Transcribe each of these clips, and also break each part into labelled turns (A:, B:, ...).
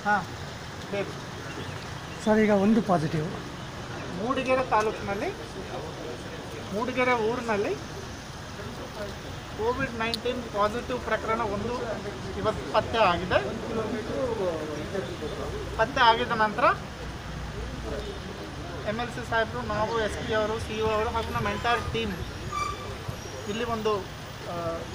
A: ಹಾಂ ಹೇಳಿ
B: ಸರ್ ಈಗ ಒಂದು ಪಾಸಿಟಿವ್
A: ಮೂಡಿಗೆರೆ ತಾಲೂಕಿನಲ್ಲಿ ಮೂಡಿಗೆರೆ ಊರಿನಲ್ಲಿ ಕೋವಿಡ್ ನೈನ್ಟೀನ್ ಪಾಸಿಟಿವ್ ಪ್ರಕರಣ ಒಂದು ಇವತ್ತು ಪತ್ತೆ ಆಗಿದೆ ಪತ್ತೆ ಆಗಿದ ನಂತರ ಎಮ್ ಎಲ್ ಸಿ ಸಾಹೇಬರು ನಾವು ಎಸ್ ಪಿ ಅವರು ಸಿ ಒ ಅವರು ಹಾಗೂ ನಮ್ಮ ಎಂಟೈರ್ ಟೀಮ್ ಇಲ್ಲಿ ಒಂದು ಆ,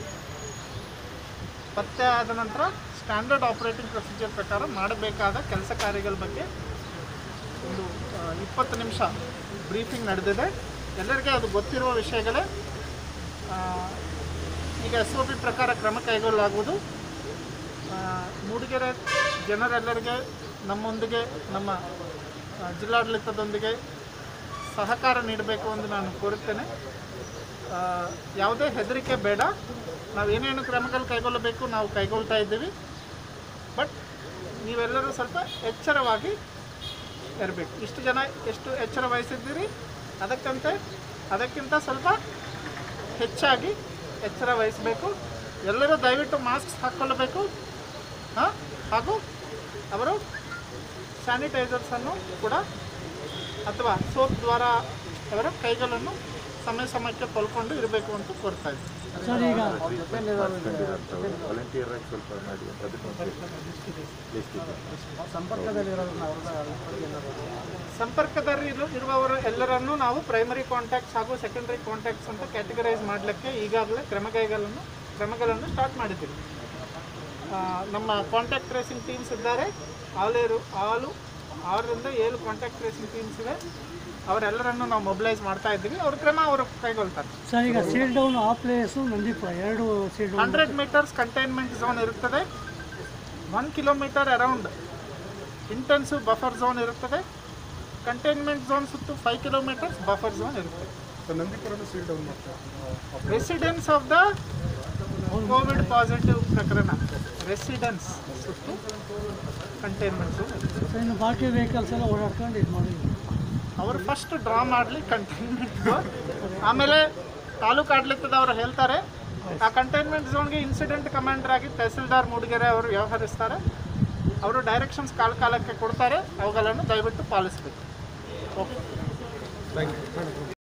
A: ಪತ್ತೆ ಆದ ನಂತರ ಸ್ಟ್ಯಾಂಡರ್ಡ್ ಆಪರೇಟಿಂಗ್ ಪ್ರೊಸೀಜರ್ ಪ್ರಕಾರ ಮಾಡಬೇಕಾದ ಕೆಲಸ ಕಾರ್ಯಗಳ ಬಗ್ಗೆ ಒಂದು ಆ, ಇಪ್ಪತ್ತು ನಿಮಿಷ ಬ್ರೀಫಿಂಗ್ ನಡೆದಿದೆ ಎಲ್ಲರಿಗೆ ಅದು ಗೊತ್ತಿರುವ ವಿಷಯಗಳೇ ಆ, ಈಗ ಎಸ್ ಒ ಪಿ ಪ್ರಕಾರ ಕ್ರಮ ಕೈಗೊಳ್ಳಲಾಗುವುದು ಆ, ಮೂಡಿಗೆರೆ ಜನರೆಲ್ಲರಿಗೆ ನಮ್ಮೊಂದಿಗೆ ನಮ್ಮ ಆ, ಜಿಲ್ಲಾಡಳಿತದೊಂದಿಗೆ ಸಹಕಾರ ನೀಡಬೇಕು ಎಂದು ನಾನು ಕೋರುತ್ತೇನೆ ಆ, ಯಾವುದೇ ಹೆದರಿಕೆ ಬೇಡ ನಾವು ಏನೇನು ಕ್ರಮಗಳು ಕೈಗೊಳ್ಳಬೇಕು ನಾವು ಕೈಗೊಳ್ತಾ ಇದ್ದೀವಿ ಬಟ್ ನೀವೆಲ್ಲರೂ ಸ್ವಲ್ಪ ಎಚ್ಚರವಾಗಿ ಇರಬೇಕು ಇಷ್ಟು ಜನ ಎಷ್ಟು ಎಚ್ಚರ ವಹಿಸಿದ್ದೀರಿ ಅದಕ್ಕಂತೆ ಅದಕ್ಕಿಂತ ಸ್ವಲ್ಪ ಹೆಚ್ಚಾಗಿ ಎಚ್ಚರ ವಹಿಸಬೇಕು ಎಲ್ಲರೂ ದಯವಿಟ್ಟು ಮಾಸ್ಕ್ ಹಾಕ್ಕೊಳ್ಳಬೇಕು ಹಾಂ ಹಾಗೂ ಅವರು ಸ್ಯಾನಿಟೈಸರ್ಸನ್ನು ಕೂಡ ಅಥವಾ ಸೋಪ್ ದ್ವಾರ ಅವರ ಕೈಗಳನ್ನು ಸಮಯ ಸಮಯಕ್ಕೆ ತೊಳ್ಕೊಂಡು ಇರಬೇಕು ಅಂತ ಕೋರ್ತಾ ಇದ್ದೀನಿ
B: ಸರ್ ಈಗ
C: ವಾಲಂಟಿಯರ್ ಆಗಿ ಸ್ವಲ್ಪ ಮಾಡಿ ಅಂತ ಅದಕ್ಕೆ ಲಿಸ್ಟ್ ಇದೆ
A: ಸಂಪರ್ಕದಲ್ಲಿ ಇರು- ಇರುವವರು ಎಲ್ಲರನ್ನೂ ನಾವು ಪ್ರೈಮರಿ ಕಾಂಟ್ಯಾಕ್ಟ್ಸ್ ಹಾಗೂ ಸೆಕೆಂಡರಿ ಕಾಂಟ್ಯಾಕ್ಟ್ಸ್ ಅಂತ ಕ್ಯಾಟಗರೈಸ್ ಮಾಡಲಿಕ್ಕೆ ಈಗಾಗಲೇ ಕ್ರಮಕೈಗಳನ್ನು ಕ್ರಮಗಳನ್ನು ಸ್ಟಾರ್ಟ್ ಮಾಡಿದ್ದೀವಿ ಆ, ನಮ್ಮ ಕಾಂಟ್ಯಾಕ್ಟ್ ಟ್ರೇಸಿಂಗ್ ಟೀಮ್ಸ್ ಇದ್ದಾರೆ ಆಲೇರು ಆಲು ಆರರಿಂದ ಏಳು ಕಾಂಟ್ಯಾಕ್ಟ್ ಟ್ರೇಸಿಂಗ್ ಟೀಮ್ಸ್ ಇದೆ ಅವರೆಲ್ಲರನ್ನು ನಾವು ಮೊಬಿಲೈಸ್ ಮಾಡ್ತಾ ಇದ್ದೀವಿ ಅವ್ರ ಕ್ರಮ ಅವರು ಕೈಗೊಳ್ತಾರೆ
B: ಸರ್ ಈಗ ಸೀಲ್ ಡೌನ್ ಆ ಪ್ಲೇಸು ನಂದೀಪುರ ಎರಡು seal down
A: hundred metres containment zone ಇರುತ್ತದೆ one kilometre around intensive buffer zone ಇರುತ್ತದೆ ಕಂಟೈನ್ಮೆಂಟ್ ಝೋನ್ ಸುತ್ತು ಫೈವ್ ಕಿಲೋಮೀಟರ್ಸ್ ಬಫರ್ ಝೋನ್ ಇರುತ್ತದೆ residence of the Covid positive ಪ್ರಕರಣ ರೆಸಿಡೆನ್ಸ್ ಸುತ್ತು ಕಂಟೈನ್ಮೆಂಟ್ ಝೋನ್ ಇರುತ್ತದೆ
B: ಸರ್ ಇನ್ನು ಬಾಕಿ ವೆಹಿಕಲ್ಸ್ ಎಲ್ಲ ಓಡಾಡ್ಕೊಂಡು ಇದು ಮಾಡಿ
A: ಅವರು ಫಸ್ಟ್ ಡ್ರಾ ಮಾಡಲಿ ಕಂಟೈನ್ಮೆಂಟ್ ಝೋನ್ ಆಮೇಲೆ ತಾಲೂಕು ಆಡಳಿತದವರು ಹೇಳ್ತಾರೆ ಆ ಕಂಟೈನ್ಮೆಂಟ್ ಝೋನ್ಗೆ ಇನ್ಸಿಡೆಂಟ್ ಕಮಾಂಡರ್ ಆಗಿ ತಹಸೀಲ್ದಾರ್ ಮೂಡಿಗೆರೆ ಅವರು ವ್ಯವಹರಿಸ್ತಾರೆ ಅವರು ಡೈರೆಕ್ಷನ್ಸ್ ಕಾಲ ಕಾಲಕ್ಕೆ ಕೊಡ್ತಾರೆ ಅವುಗಳನ್ನು ದಯವಿಟ್ಟು ಪಾಲಿಸಬೇಕು ಓಕೆ